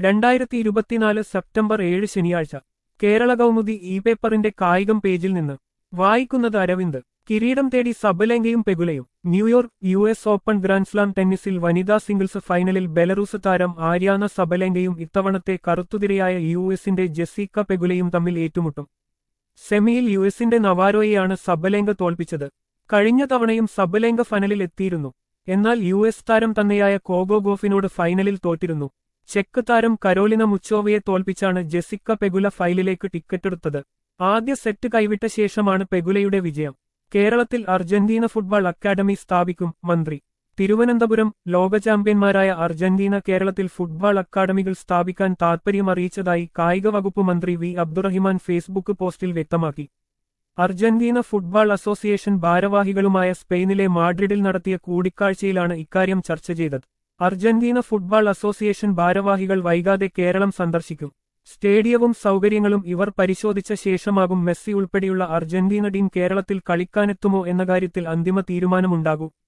രണ്ടായിരത്തി ഇരുപത്തിനാല് സെപ്റ്റംബർ ഏഴ് ശനിയാഴ്ച കേരള കൗമുദി ഇ പേപ്പറിന്റെ കായികം പേജിൽ നിന്ന് വായിക്കുന്നത് അരവിന്ദ് കിരീടം തേടി സബലെങ്കയും പെഗുലയും New York U S open grand slam ടെന്നീസിൽ വനിതാ സിംഗിൾസ് ഫൈനലിൽ ബെലറൂസ് താരം ആര്യാന സബലെങ്കയും ഇത്തവണത്തെ കറുത്തുതിരയായ യു എസിന്റെ ജെസ്സിക്ക പെഗുലയും തമ്മിൽ ഏറ്റുമുട്ടും സെമിയിൽ യു എസിന്റെ നവാരോയെയാണ് സബലെങ്ക തോൽപ്പിച്ചത് കഴിഞ്ഞ തവണയും സബലെങ്ക ഫൈനലിൽ എത്തിയിരുന്നു എന്നാൽ യു എസ് താരം തന്നെയായ കോഗോ ഗോഫിനോട് ഫൈനലിൽ തോറ്റിരുന്നു ചെക്ക് താരം കരോലിന മുച്ചോവയെ തോൽപ്പിച്ചാണ് ജെസിക്ക പെഗുല ഫൈനലിലേക്ക് ടിക്കറ്റെടുത്തത് ആദ്യ സെറ്റ് കൈവിട്ട ശേഷമാണ് പെഗുലയുടെ വിജയം കേരളത്തിൽ അർജന്റീന ഫുട്ബോൾ അക്കാദമി സ്ഥാപിക്കും മന്ത്രി തിരുവനന്തപുരം ലോക ചാമ്പ്യന്മാരായ അർജന്റീന കേരളത്തിൽ ഫുട്ബോൾ അക്കാദമികൾ സ്ഥാപിക്കാൻ താൽപര്യം അറിയിച്ചതായി കായിക വകുപ്പ് മന്ത്രി വി അബ്ദുറഹിമാൻ ഫേസ്ബുക്ക് പോസ്റ്റിൽ വ്യക്തമാക്കി അർജന്റീന ഫുട്ബോൾ അസോസിയേഷൻ ഭാരവാഹികളുമായ സ്പെയിനിലെ മാഡ്രിഡിൽ നടത്തിയ കൂടിക്കാഴ്ചയിലാണ് ഇക്കാര്യം ചർച്ച ചെയ്തത് അർജന്റീന ഫുട്ബോൾ അസോസിയേഷൻ ഭാരവാഹികൾ വൈകാതെ കേരളം സന്ദർശിക്കും സ്റ്റേഡിയവും സൗകര്യങ്ങളും ഇവർ പരിശോധിച്ച ശേഷമാകും മെസ്സി ഉൾപ്പെടെയുള്ള അർജന്റീന ടീം കേരളത്തിൽ കളിക്കാനെത്തുമോ എന്ന കാര്യത്തിൽ അന്തിമ തീരുമാനമുണ്ടാകൂ